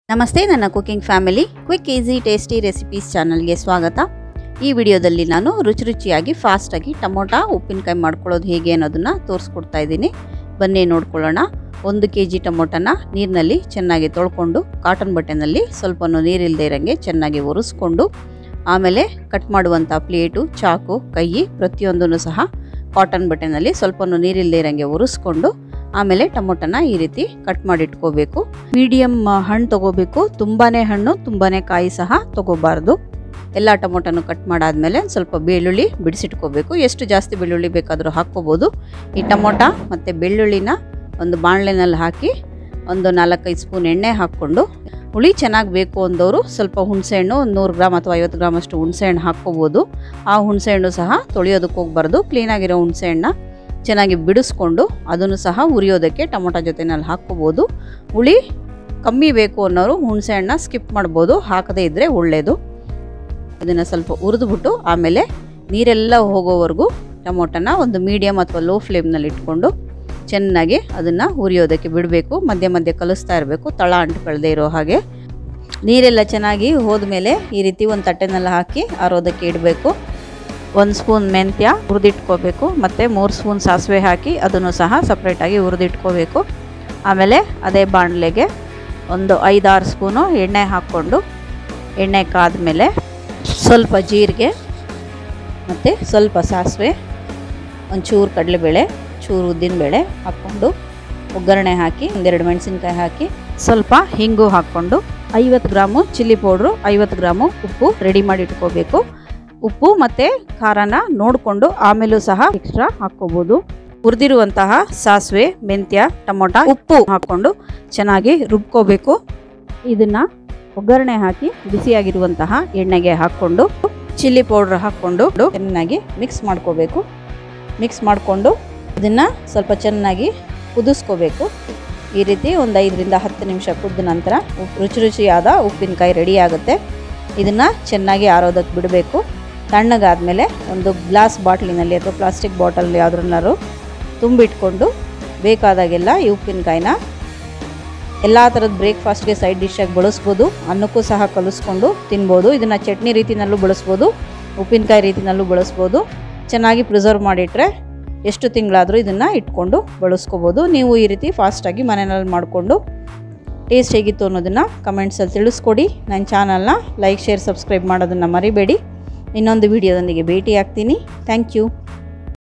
ನಮಸ್ತೆ ನನ್ನ cooking family quick easy tasty recipes ಚಾನಲ್ಗೆ ಸ್ವಾಗತ ಈ ವಿಡಿಯೋದಲ್ಲಿ ನಾನು ರುಚಿ ರುಚಿಯಾಗಿ ಫಾಸ್ಟಾಗಿ ಟೊಮೊಟೊ ಉಪ್ಪಿನಕಾಯಿ ಮಾಡ್ಕೊಳ್ಳೋದು ಹೇಗೆ ಅನ್ನೋದನ್ನು ತೋರಿಸ್ಕೊಡ್ತಾ ಇದ್ದೀನಿ ಬನ್ನಿ ನೋಡ್ಕೊಳ್ಳೋಣ ಒಂದು ಕೆ ಜಿ ಟೊಮೊಟೊನ ನೀರಿನಲ್ಲಿ ಚೆನ್ನಾಗಿ ತೊಳ್ಕೊಂಡು ಕಾಟನ್ ಬಟ್ಟೆನಲ್ಲಿ ಸ್ವಲ್ಪ ನೀರಿಲ್ಲದೆ ಇರೋಂಗೆ ಚೆನ್ನಾಗಿ ಒರೆಸ್ಕೊಂಡು ಆಮೇಲೆ ಕಟ್ ಮಾಡುವಂಥ ಪ್ಲೇಟು ಚಾಕು ಕೈ ಪ್ರತಿಯೊಂದನ್ನು ಸಹ ಕಾಟನ್ ಬಟ್ಟೆನಲ್ಲಿ ಸ್ವಲ್ಪ ನೀರಿಲ್ಲದೆ ಇರೋಂಗೆ ಒರೆಸ್ಕೊಂಡು ಆಮೇಲೆ ಟೊಮೊಟೊನ ಈ ರೀತಿ ಕಟ್ ಮಾಡಿ ಇಟ್ಕೋಬೇಕು ಮೀಡಿಯಮ್ ಹಣ್ಣು ತಗೋಬೇಕು ತುಂಬಾನೇ ಹಣ್ಣು ತುಂಬಾನೇ ಕಾಯಿ ಸಹ ತಗೋಬಾರ್ದು ಎಲ್ಲ ಟೊಮೊಟೊನು ಕಟ್ ಮಾಡಾದ್ಮೇಲೆ ಸ್ವಲ್ಪ ಬೆಳ್ಳುಳ್ಳಿ ಬಿಡಿಸಿಟ್ಕೋಬೇಕು ಎಷ್ಟು ಜಾಸ್ತಿ ಬೆಳ್ಳುಳ್ಳಿ ಬೇಕಾದರೂ ಹಾಕ್ಕೋಬೋದು ಈ ಟೊಮೊಟೊ ಮತ್ತು ಬೆಳ್ಳುಳ್ಳಿನ ಒಂದು ಬಾಣಲೆನಲ್ಲಿ ಹಾಕಿ ಒಂದು ನಾಲ್ಕೈದು ಸ್ಪೂನ್ ಎಣ್ಣೆ ಹಾಕ್ಕೊಂಡು ಹುಳಿ ಚೆನ್ನಾಗಿ ಬೇಕು ಅಂದವರು ಸ್ವಲ್ಪ ಹುಣಸೆಹಣ್ಣು ಒಂದು ನೂರು ಗ್ರಾಮ್ ಅಥವಾ ಐವತ್ತು ಗ್ರಾಮ್ ಅಷ್ಟು ಹುಣಸೆಹಣ್ಣು ಹಾಕ್ಕೋಬೋದು ಆ ಹುಣಸೆಹಣ್ಣು ಸಹ ತೊಳೆಯೋದಕ್ಕೆ ಹೋಗ್ಬಾರ್ದು ಕ್ಲೀನಾಗಿರೋ ಹುಣಸೆಹಣ್ಣ ಚೆನ್ನಾಗಿ ಬಿಡಿಸ್ಕೊಂಡು ಅದನ್ನು ಸಹ ಉರಿಯೋದಕ್ಕೆ ಟೊಮೊಟೊ ಜೊತೆನಲ್ಲಿ ಹಾಕ್ಕೋಬೋದು ಹುಳಿ ಕಮ್ಮಿ ಬೇಕು ಅನ್ನೋರು ಹುಣಸೆಹಣ್ಣ ಸ್ಕಿಪ್ ಮಾಡ್ಬೋದು ಹಾಕದೇ ಇದ್ದರೆ ಒಳ್ಳೆಯದು ಇದನ್ನು ಸ್ವಲ್ಪ ಹುರಿದ್ಬಿಟ್ಟು ಆಮೇಲೆ ನೀರೆಲ್ಲ ಹೋಗೋವರೆಗೂ ಟೊಮೊಟೊನ ಒಂದು ಮೀಡಿಯಮ್ ಅಥವಾ ಲೋ ಫ್ಲೇಮ್ನಲ್ಲಿ ಇಟ್ಕೊಂಡು ಚೆನ್ನಾಗಿ ಅದನ್ನು ಹುರಿಯೋದಕ್ಕೆ ಬಿಡಬೇಕು ಮಧ್ಯೆ ಮಧ್ಯೆ ಕಲಿಸ್ತಾ ಇರಬೇಕು ತಳ ಅಂಟ್ಕೊಳ್ದೇ ಇರೋ ಹಾಗೆ ನೀರೆಲ್ಲ ಚೆನ್ನಾಗಿ ಹೋದ್ಮೇಲೆ ಈ ರೀತಿ ಒಂದು ತಟ್ಟೆನಲ್ಲಿ ಹಾಕಿ ಆರೋದಕ್ಕೆ ಇಡಬೇಕು ಒಂದು ಸ್ಪೂನ್ ಮೆಂತ್ಯ ಹುರಿದಿಟ್ಕೋಬೇಕು ಮತ್ತು ಮೂರು ಸ್ಪೂನ್ ಸಾಸಿವೆ ಹಾಕಿ ಅದನ್ನು ಸಹ ಸಪ್ರೇಟಾಗಿ ಹುರಿದಿಟ್ಕೋಬೇಕು ಆಮೇಲೆ ಅದೇ ಬಾಣಲೆಗೆ ಒಂದು ಐದಾರು ಸ್ಪೂನು ಎಣ್ಣೆ ಹಾಕ್ಕೊಂಡು ಎಣ್ಣೆ ಕಾದ್ಮೇಲೆ ಸ್ವಲ್ಪ ಜೀರಿಗೆ ಮತ್ತು ಸ್ವಲ್ಪ ಸಾಸಿವೆ ಒಂಚೂರು ಕಡಲೆಬೇಳೆ ಚೂರು ಉದ್ದಿನಬೇಳೆ ಹಾಕ್ಕೊಂಡು ಒಗ್ಗರಣೆ ಹಾಕಿ ಒಂದೆರಡು ಮೆಣಸಿನ್ಕಾಯಿ ಹಾಕಿ ಸ್ವಲ್ಪ ಹಿಂಗು ಹಾಕ್ಕೊಂಡು ಐವತ್ತು ಗ್ರಾಮು ಚಿಲ್ಲಿ ಪೌಡ್ರು ಐವತ್ತು ಗ್ರಾಮು ಉಪ್ಪು ರೆಡಿ ಮಾಡಿ ಇಟ್ಕೋಬೇಕು ಉಪ್ಪು ಮತ್ತು ಖಾರನ ನೋಡಿಕೊಂಡು ಆಮೇಲೂ ಸಹ ಎಕ್ಸ್ಟ್ರಾ ಹಾಕ್ಕೋಬೋದು ಹುರಿದಿರುವಂತಹ ಸಾಸಿವೆ ಮೆಂತ್ಯ ಟೊಮೊಟೊ ಉಪ್ಪು ಹಾಕ್ಕೊಂಡು ಚೆನ್ನಾಗಿ ರುಬ್ಕೋಬೇಕು ಇದನ್ನು ಒಗ್ಗರಣೆ ಹಾಕಿ ಬಿಸಿಯಾಗಿರುವಂತಹ ಎಣ್ಣೆಗೆ ಹಾಕ್ಕೊಂಡು ಚಿಲ್ಲಿ ಪೌಡ್ರ್ ಹಾಕ್ಕೊಂಡು ಚೆನ್ನಾಗಿ ಮಿಕ್ಸ್ ಮಾಡ್ಕೋಬೇಕು ಮಿಕ್ಸ್ ಮಾಡಿಕೊಂಡು ಇದನ್ನು ಸ್ವಲ್ಪ ಚೆನ್ನಾಗಿ ಕುದಿಸ್ಕೋಬೇಕು ಈ ರೀತಿ ಒಂದು ಐದರಿಂದ ಹತ್ತು ನಿಮಿಷ ಕುದ್ದ ನಂತರ ಉಪ್ಪು ರುಚಿ ರುಚಿಯಾದ ಉಪ್ಪಿನಕಾಯಿ ರೆಡಿ ಆಗುತ್ತೆ ಇದನ್ನು ಚೆನ್ನಾಗಿ ಆರೋದಕ್ಕೆ ಬಿಡಬೇಕು ತಣ್ಣಗಾದಮೇಲೆ ಒಂದು ಗ್ಲಾಸ್ ಬಾಟ್ಲಿನಲ್ಲಿ ಅಥವಾ ಪ್ಲಾಸ್ಟಿಕ್ ಬಾಟಲ್ ಯಾವುದ್ರನ್ನಾರು ತುಂಬಿಟ್ಕೊಂಡು ಬೇಕಾದಾಗೆಲ್ಲ ಈ ಉಪ್ಪಿನಕಾಯಿನ ಎಲ್ಲ ಥರದ ಬ್ರೇಕ್ಫಾಸ್ಟ್ಗೆ ಸೈಡ್ ಡಿಶ್ಶಾಗಿ ಬಳಸ್ಬೋದು ಅನ್ನಕ್ಕೂ ಸಹ ಕಲಿಸ್ಕೊಂಡು ತಿನ್ಬೋದು ಇದನ್ನು ಚಟ್ನಿ ರೀತಿನಲ್ಲೂ ಬಳಸ್ಬೋದು ಉಪ್ಪಿನಕಾಯಿ ರೀತಿನಲ್ಲೂ ಬಳಸ್ಬೋದು ಚೆನ್ನಾಗಿ ಪ್ರಿಸರ್ವ್ ಮಾಡಿಟ್ರೆ ಎಷ್ಟು ತಿಂಗಳಾದರೂ ಇದನ್ನು ಇಟ್ಕೊಂಡು ಬಳಸ್ಕೋಬೋದು ನೀವು ಈ ರೀತಿ ಫಾಸ್ಟಾಗಿ ಮನೆಯಲ್ಲಿ ಮಾಡಿಕೊಂಡು ಟೇಸ್ಟ್ ಹೇಗಿತ್ತು ಅನ್ನೋದನ್ನು ಕಮೆಂಟ್ಸಲ್ಲಿ ತಿಳಿಸ್ಕೊಡಿ ನನ್ನ ಚಾನಲ್ನ ಲೈಕ್ ಶೇರ್ ಸಬ್ಸ್ಕ್ರೈಬ್ ಮಾಡೋದನ್ನು ಮರಿಬೇಡಿ ಇನ್ನೊಂದು ವಿಡಿಯೋದೊಂದಿಗೆ ಭೇಟಿ ಆಗ್ತೀನಿ ಥ್ಯಾಂಕ್ ಯು